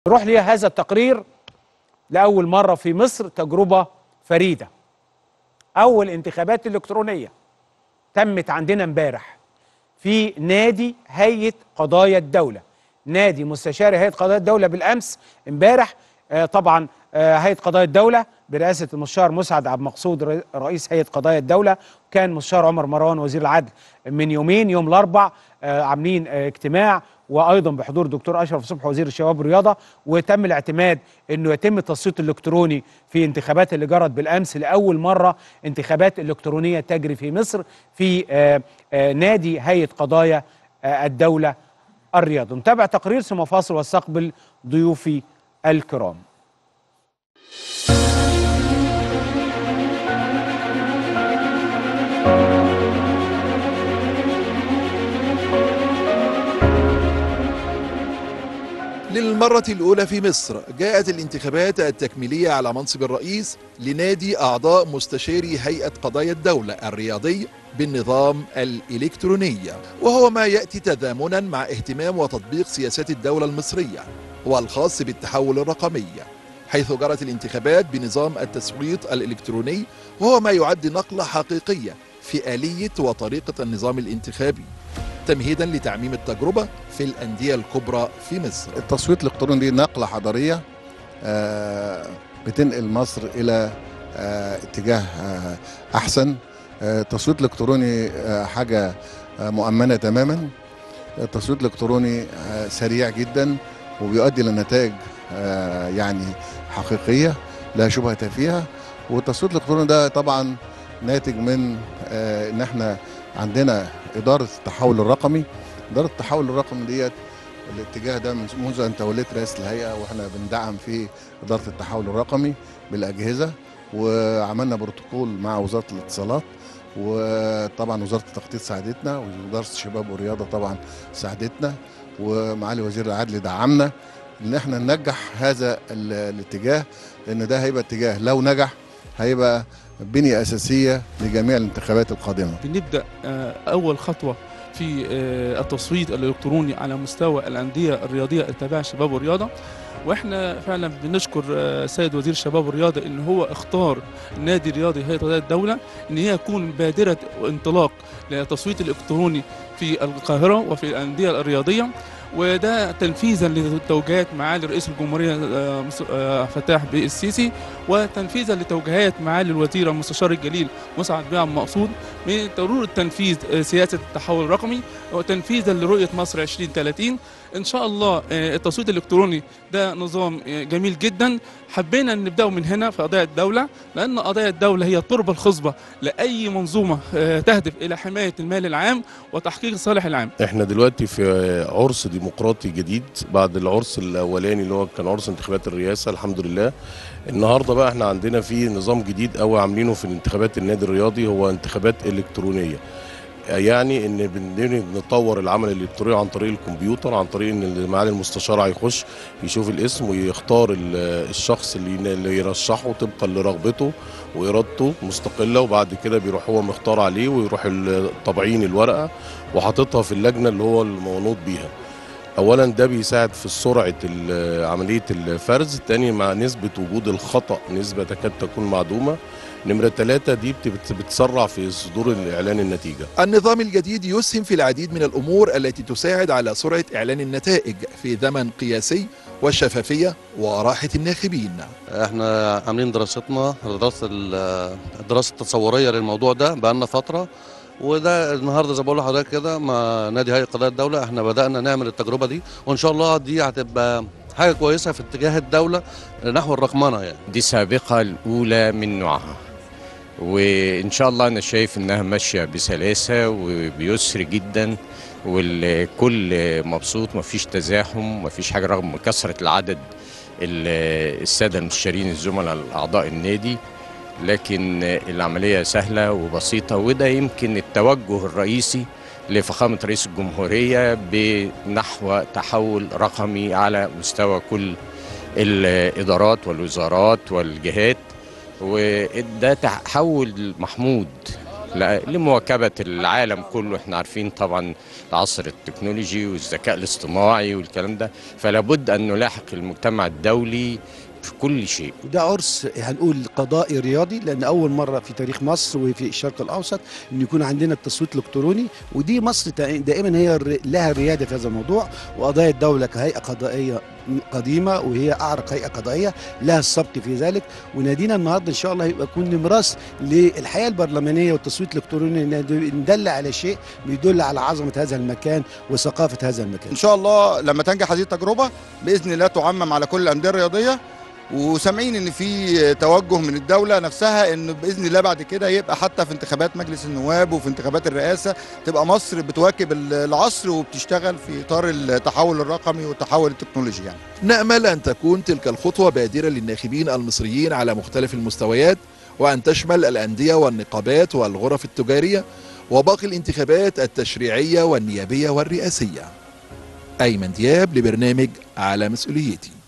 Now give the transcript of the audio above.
نروح لهذا التقرير لأول مرة في مصر تجربة فريدة أول انتخابات إلكترونية تمت عندنا امبارح في نادي هيئة قضايا الدولة نادي مستشاري هيئة قضايا الدولة بالأمس امبارح آه طبعا آه هيئة قضايا الدولة برئاسة المستشار مسعد عبد المقصود ر- رئيس هيئة قضايا الدولة وكان مستشار عمر مروان وزير العدل من يومين يوم الأربع آه عاملين آه اجتماع وايضا بحضور دكتور اشرف صبحي وزير الشباب والرياضه وتم الاعتماد انه يتم التصويت الالكتروني في انتخابات اللي جرت بالامس لاول مره انتخابات الكترونيه تجري في مصر في آه، آه، نادي هيئه قضايا آه، الدوله الرياضه نتابع تقرير ثم فاصل واستقبل ضيوفي الكرام للمرة الأولى في مصر جاءت الانتخابات التكميلية على منصب الرئيس لنادي أعضاء مستشاري هيئة قضايا الدولة الرياضي بالنظام الإلكتروني وهو ما يأتي تزامنا مع اهتمام وتطبيق سياسات الدولة المصرية والخاص بالتحول الرقمي حيث جرت الانتخابات بنظام التصويت الإلكتروني وهو ما يعد نقلة حقيقية في آلية وطريقة النظام الانتخابي تمهيدا لتعميم التجربة في الأندية الكبرى في مصر التصويت الالكتروني دي نقله حضاريه آه، بتنقل مصر الى آه، اتجاه آه، احسن آه، التصويت الالكتروني آه، حاجه آه، مؤمنه تماما التصويت الالكتروني آه، سريع جدا وبيؤدي لنتائج آه، يعني حقيقيه لا شبهه فيها والتصويت الالكتروني ده طبعا ناتج من آه، ان احنا عندنا اداره التحول الرقمي اداره التحول الرقمي ديت الاتجاه ده من منذ ان توليت رئاسه الهيئه واحنا بندعم في اداره التحول الرقمي بالاجهزه وعملنا بروتوكول مع وزاره الاتصالات وطبعا وزاره التخطيط ساعدتنا ووزاره الشباب والرياضه طبعا ساعدتنا ومعالي وزير العدل دعمنا ان احنا ننجح هذا ال- الاتجاه لان ده هيبقى اتجاه لو نجح هيبقى بنيه اساسيه لجميع الانتخابات القادمه بنبدا آه، اول خطوه في آه، التصويت الالكتروني على مستوى الانديه الرياضيه التابعه للشباب والرياضه واحنا فعلا بنشكر آه، سيد وزير الشباب والرياضه ان هو اختار النادي الرياضي هيئه قضايا الدوله ان هي تكون بادره انطلاق للتصويت الالكتروني في القاهره وفي الانديه الرياضيه وده تنفيذا لتوجيهات معالي رئيس الجمهوريه آه، مس- آه، فتاح بيه السيسي وتنفيذا لتوجيهات معالي الوزير المستشار الجليل مسعد بيه عبد المقصود من ضروره تنفيذ آه، سياسه التحول الرقمي وتنفيذا لرؤيه مصر 2030 ان شاء الله آه، التصويت الالكتروني ده نظام آه، جميل جدا حبينا ان نبداه من هنا في قضايا الدوله لان قضايا الدوله هي التربه الخصبه لاي منظومه آه، تهدف الى حمايه المال العام وتحقيق الصالح العام احنا دلوقتي في عرس ديمقراطي جديد بعد العرس الاولاني اللي هو كان عرس انتخابات الرئاسه الحمد لله النهارده بقى احنا عندنا في نظام جديد قوي عاملينه في انتخابات النادي الرياضي هو انتخابات الكترونيه يعني ان بن- نطور العمل الالكتروني عن طريق الكمبيوتر عن طريق ان معالي المستشار هيخش يشوف الاسم ويختار ال- الشخص اللي اللي يرشحه طبقا لرغبته وارادته مستقله وبعد كده بيروح هو مختار عليه ويروح ال- طابعين الورقه وحاططها في اللجنه اللي هو المنوط بيها اولا ده بيساعد في سرعه ال- عمليه الفرز تاني مع نسبه وجود الخطا نسبه تكاد تكون معدومه نمره ثلاثة دي بت- بتسرع في صدور الاعلان النتيجه النظام الجديد يسهم في العديد من الأمور التي تساعد على سرعة إعلان النتائج في زمن قياسي والشفافية وراحة الناخبين احنا عاملين دراستنا دراسه ال- الدراسه التصوريه للموضوع ده بقالنا فتره وده النهارده زي ما بقول لحضرتك كده مع نادي هيئه قضايا الدوله احنا بدانا نعمل التجربه دي وان شاء الله دي هتبقى حاجه كويسه في اتجاه الدوله نحو الرقمنه يعني دي سابقة الأولى من نوعها وإن شاء الله أنا شايف إنها ماشية بسلاسة وبيسر جدا والكل مبسوط مفيش تزاحم مفيش حاجة رغم كثرة العدد ال- السادة المستشارين الزملاء الأعضاء النادي لكن العملية سهلة وبسيطة وده يمكن التوجه الرئيسي لفخامة رئيس الجمهورية بنحو تحول رقمي على مستوى كل الإدارات والوزارات والجهات وده تحول محمود لا- لمواكبة العالم كله احنا عارفين طبعا عصر التكنولوجي والذكاء الاصطناعي والكلام ده فلا بد أن نلاحق المجتمع الدولي في كل شيء وده عرس هنقول قضائي رياضي لان اول مره في تاريخ مصر وفي الشرق الاوسط ان يكون عندنا التصويت الالكتروني ودي مصر تا- دائما هي الر- لها الرياده في هذا الموضوع وقضايا الدوله كهيئه قضائيه قديمه وهي اعرق هيئه قضائيه لها السبق في ذلك ونادينا النهارده ان شاء الله هيبقى يكون نمراس للحياه البرلمانيه والتصويت الالكتروني إن دل على شيء بيدل على عظمه هذا المكان وثقافه هذا المكان ان شاء الله لما تنجح هذه التجربه باذن الله تعمم على كل الانديه الرياضيه وسامعين ان في توجه من الدوله نفسها ان باذن الله بعد كده يبقى حتى في انتخابات مجلس النواب وفي انتخابات الرئاسه تبقى مصر بتواكب العصر وبتشتغل في اطار التحول الرقمي والتحول التكنولوجي يعني نأمل أن تكون تلك الخطوة بادرة للناخبين المصريين على مختلف المستويات وأن تشمل الأندية والنقابات والغرف التجارية وباقي الانتخابات التشريعية والنيابية والرئاسية أيمن دياب لبرنامج على مسؤوليتي